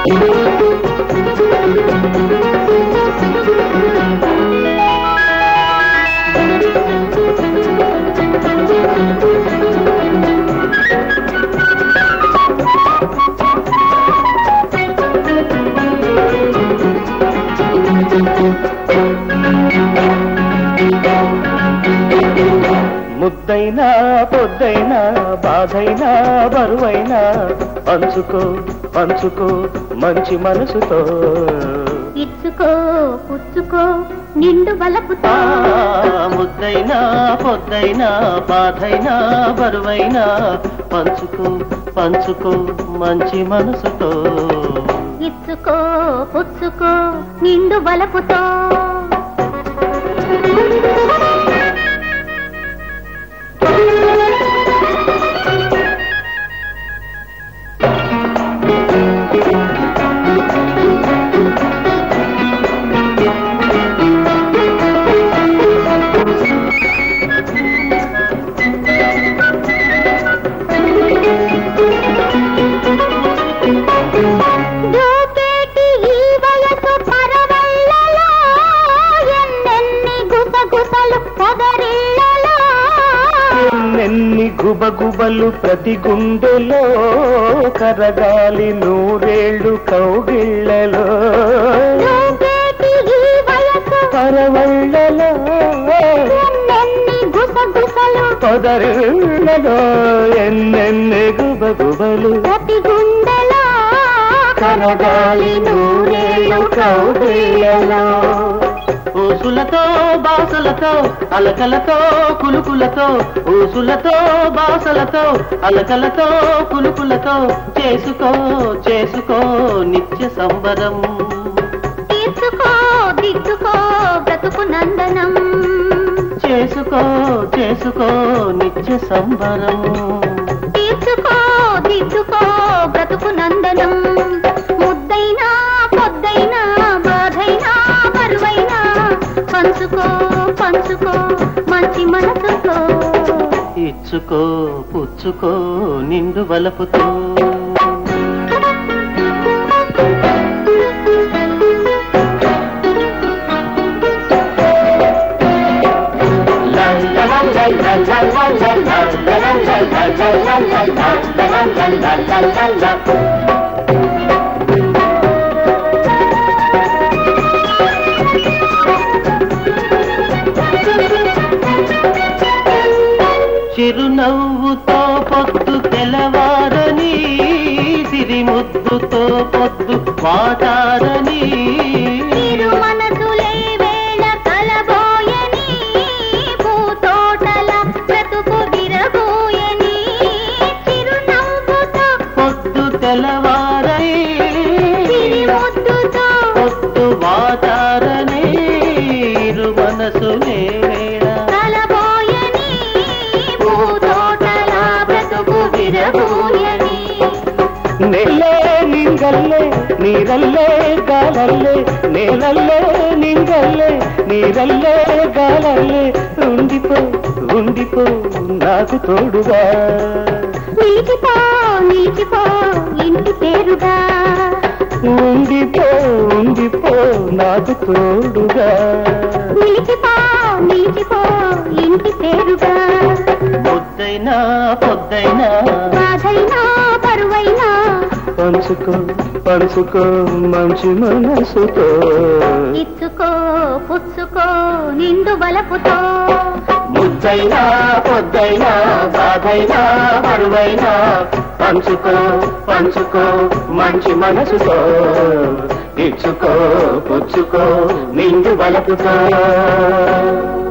ముద్దైనా పొద్దైనా బాధైనా బరువైనా పంచుకో పంచుకో మంచి మనసుతో ఇచ్చుకో పుచ్చుకో నిండు బలపుతో ఆ, ముద్దైనా పొద్దైనా బాధైనా బరువైనా పంచుకో పంచుకో మంచి మనసుతో ఇచ్చుకో పుచ్చుకో నిండు బలపుతో దూకేటి ఈ వయసు పరవళ్ళలో ఎన్నెన్ని గుసగుసలు పొదరిళ్ళలో ఎన్నెన్ని గుబగుబలు ప్రతి గుండెలో కరగాలి నూరేళ్ళు కౌగిళ్ళలో దూకేటి ఈ వయసు పరవళ్ళలో ఎన్నెన్ని గుసగుసలు పొదరిళ్ళలో ఎన్నెన్ని గుబగుబలు ప్రతి గుండెలో కరగాలి నూరేళ్ళు కౌగిళ్ళలో ఊసులతో బాసలతో అలకలతో కులుకులతో ఊసులతో బాసలతో అలకలతో కులుకులతో చేసుకో చేసుకో నిత్య సంబరం తీర్చుకో దిద్దుకో బ్రతుకు నందనం చేసుకో చేసుకో నిత్య సంబరం తీర్చుకో దిద్దుకో బ్రతుకు నందనం ముద్దైనా పొద్దైనా బాధైనా బరువైనా పంచుకో పంచుకో మంచి మనసుతో ఇచ్చుకో పుచ్చుకో నిండు వలపుతో చిరునవ్వుతో పొద్దు తెలవారని సిరిముద్దుతో పొద్దు వాటారని తిరు మనసులే వేళ కలబోయని భూతోటల బ్రతుకు విరబోయని చిరునవ్వుతో పొద్దు తెలవారని సిరిముద్దుతో పొద్దు వాటారని ఇరు మనసులే వేళ కలబోయని భూతోటల బ్రతుకు విరబోయని నెల్లే నింగల్లే నీరల్లే గాలల్లే నేలల్లే నింగల్లే నీరల్లే గాలల్లే ఉండిపో ఉండిపో నాకు తోడుగా నిలిచిపో నిలిచిపో ఇంటి పేరుగా ఉండిపో ఉండిపో నాకు తోడుగా నిలిచిపో నిలిచిపో ఇంటి పేరుగా పొద్దైనా పొద్దైనా బాధైనా బరువైనా పంచుకో పంచుకో మంచి మనసుతో ఇచ్చుకో పుచ్చుకో నిండు బలపుతో ముద్దైనా పొద్దైనా బాధైనా బరువైనా పంచుకో పంచుకో మంచి మనసుతో ఇచ్చుకో పుచ్చుకో నిండు బలపుతో